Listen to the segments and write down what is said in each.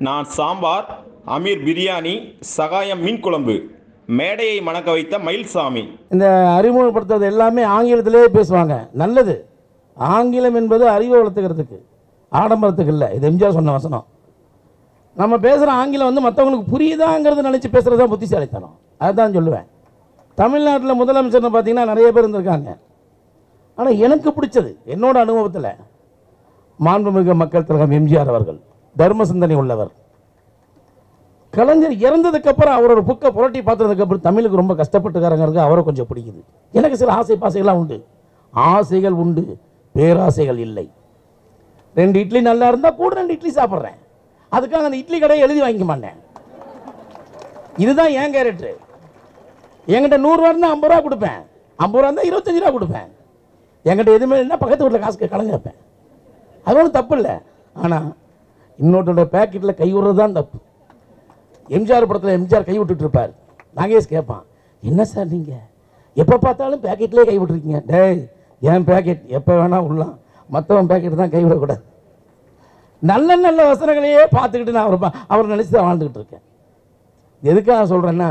நான் சாம்பார் அமீர் பிரியாணி சகாயம் மீன் குழம்பு மேடையை மணக்க வைத்த மயில்சாமி இந்த அறிமுகப்படுத்துறது எல்லாமே ஆங்கிலத்திலே பேசுவாங்க நல்லது ஆங்கிலம் என்பது அறிவை வளர்த்துக்கிறதுக்கு ஆடம்பரத்துக்கு இல்லை இது எம்ஜிஆர் சொன்ன வசனம் நம்ம பேசுகிற ஆங்கிலம் வந்து மற்றவங்களுக்கு புரியுதாங்கிறத நினச்சி பேசுகிறது தான் புத்திசாலித்தனம் அதுதான் சொல்லுவேன் தமிழ்நாட்டில் முதலமைச்சர்னு பார்த்தீங்கன்னா நிறைய பேர் இருந்திருக்காங்க ஆனால் எனக்கு பிடிச்சது என்னோட அனுபவத்தில் மாண்புமிகு மக்கள் திலகம் எம்ஜிஆர் அவர்கள் தர்ம சிந்தனை உள்ளவர் கலைஞர் இறந்ததுக்கு அப்புறம் அவரோட புக்கை புரட்டி பார்த்ததுக்கு அப்புறம் தமிழுக்கு ரொம்ப கஷ்டப்பட்டுக்காரங்கிறது அவரை கொஞ்சம் பிடிக்குது எனக்கு சில ஆசை பாசைகள்லாம் உண்டு ஆசைகள் உண்டு பேராசைகள் இல்லை ரெண்டு இட்லி நல்லா இருந்தால் கூட ரெண்டு இட்லி சாப்பிட்றேன் அதுக்காக அந்த இட்லி கடையை எழுதி வாங்கிக்க மாட்டேன் இதுதான் ஏன் கேரக்டர் என்கிட்ட நூறுரூவா இருந்தால் ஐம்பது ரூபா கொடுப்பேன் ஐம்பது ரூபா இருந்தால் இருபத்தஞ்சு ரூபா கொடுப்பேன் என்கிட்ட எதுவுமே இல்லைன்னா பக்கத்து வீட்டில் காசு கலங்க வைப்பேன் அது ஒன்றும் தப்பு இல்லை ஆனால் இன்னொருத்தோட பேக்கெட்டில் கை விடுறது தான் தப்பு எம்ஜிஆர் படத்தில் எம்ஜிஆர் கை விட்டுட்டு இருப்பார் நாகேஷ் கேட்பான் என்ன சார் நீங்கள் எப்போ பார்த்தாலும் பேக்கெட்லேயே கை விட்டுருக்கீங்க டேய் என் பேக்கெட் எப்போ வேணால் விடலாம் மற்றவன் பேக்கெட் தான் கை விடக்கூடாது நல்ல நல்ல வசனங்களையே பார்த்துக்கிட்டு நான் அவர் பா- அவர் நினச்சி தான் வாழ்ந்துக்கிட்டு இருக்கேன் எதுக்காக சொல்கிறேன்னா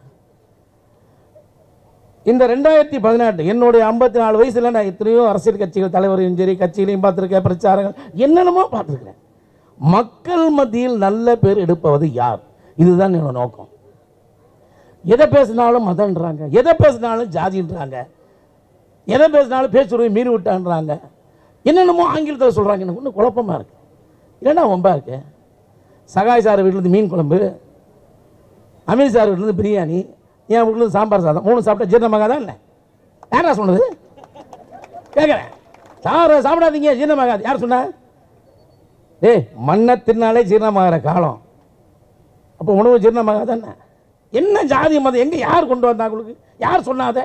இந்த ரெண்டாயிரத்தி பதினெட்டு என்னுடைய ஐம்பத்தி நாலு வயசில் நான் எத்தனையோ அரசியல் கட்சிகள் தலைவரையும் சரி கட்சிகளையும் பார்த்துருக்கேன் பிரச்சாரங்கள் என்னென்னமோ பார்த்துருக்கிறேன் மக்கள் மத்தியில் நல்ல பேர் எடுப்பவது யார் இதுதான் என்னோட நோக்கம் எதை பேசினாலும் மதன்றாங்க எதை பேசினாலும் ஜாதின்றாங்க எதை பேசினாலும் பேச்சுரிமை மீறி விட்டான்றாங்க என்னென்னமோ ஆங்கிலத்தில் சொல்கிறாங்க எனக்கு ஒன்றும் குழப்பமாக இருக்கு இல்லைன்னா ரொம்ப இருக்கு சகாய் சார் வீட்டிலேருந்து மீன் குழம்பு அமீர் சார் வீட்டிலேருந்து பிரியாணி என் வீட்டிலேருந்து சாம்பார் சாதம் மூணு சாப்பிட்டா ஜீரணமாகாதா இல்லை யாரா சொன்னது கேட்குறேன் சாப்பிட சாப்பிடாதீங்க ஜீரணமாகாது யார் சொன்னா டேய் மண்ணை தின்னாலே ஜீரணமாகிற காலம் அப்போ உணவு ஜீரணமாகாத என்ன என்ன ஜாதி மதம் எங்கே யார் கொண்டு வந்தா உங்களுக்கு யார் சொன்னாத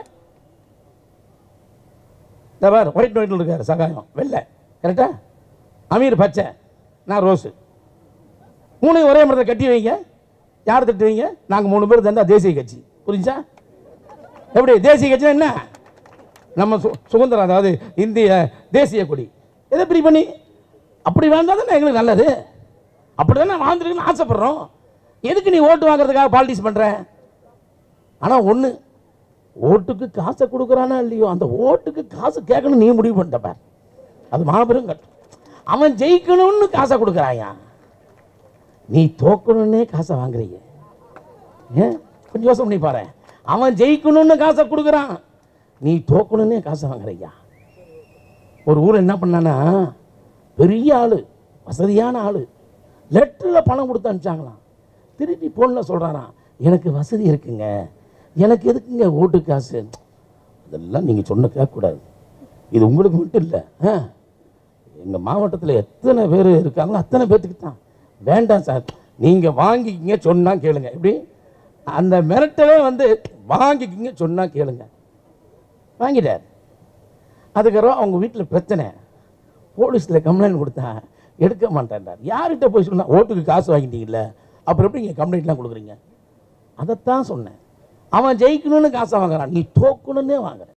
இந்த பார் ஒயிட் ஒயிட்டில் இருக்காரு சகாயம் வெள்ளை கரெக்டா அமீர் பச்சை நான் ரோஸு மூணையும் ஒரே மரத்தை கட்டி வைங்க யார் தட்டி வைங்க நாங்கள் மூணு பேர் தந்தா தேசிய கட்சி புரிஞ்சா எப்படி தேசிய கட்சினா என்ன நம்ம சு சுதந்திரம் அதாவது இந்திய தேசிய கொடி எதை இப்படி பண்ணி அப்படி வாழ்ந்தால் தானே எங்களுக்கு நல்லது அப்படி தானே வாழ்ந்துருக்குன்னு ஆசைப்படுறோம் எதுக்கு நீ ஓட்டு வாங்குறதுக்காக பாலிடிக்ஸ் பண்ணுற ஆனால் ஒன்று ஓட்டுக்கு காசை கொடுக்குறானா இல்லையோ அந்த ஓட்டுக்கு காசு கேட்கணும் நீ முடிவு பண்ணிட்டப்ப அது மாபெரும் கட்டம் அவன் ஜெயிக்கணும்னு காசை கொடுக்குறாயா நீ தோக்கணும்னே காசை வாங்குறீங்க ஏன் கொஞ்சம் யோசனை பண்ணி பாரு அவன் ஜெயிக்கணும்னு காசை கொடுக்குறான் நீ தோக்கணும்னே காசை வாங்குறையா ஒரு ஊர் என்ன பண்ணானா பெரிய ஆளு வசதியான ஆளு லெட்டரில் பணம் கொடுத்து அனுப்பிச்சாங்களாம் திருப்பி ஃபோனில் சொல்கிறாராம் எனக்கு வசதி இருக்குங்க எனக்கு எதுக்குங்க ஓட்டு காசு அதெல்லாம் நீங்கள் சொன்ன கேட்கக்கூடாது இது உங்களுக்கு மட்டும் இல்லை ஆ எங்கள் மாவட்டத்தில் எத்தனை பேர் இருக்காங்களோ அத்தனை பேர்த்துக்கு தான் வேண்டாம் சார் நீங்கள் வாங்கிக்கிங்க சொன்னால் கேளுங்க எப்படி அந்த மிரட்டலே வந்து வாங்கிக்கிங்க சொன்னால் கேளுங்க வாங்கிட்டார் அதுக்கப்புறம் அவங்க வீட்டில் பிரச்சனை போலீஸில் கம்ப்ளைண்ட் கொடுத்தா எடுக்க மாட்டேன்டார் யார்கிட்ட போய் சொன்னா ஓட்டுக்கு காசு வாங்கிட்டீங்கல்ல அப்புறம் எப்படி நீங்கள் கம்ப்ளைண்ட்லாம் கொடுக்குறீங்க அதைத்தான் சொன்னேன் அவன் ஜெயிக்கணும்னு காசை வாங்குறான் நீ தோக்கணுன்னே வாங்குற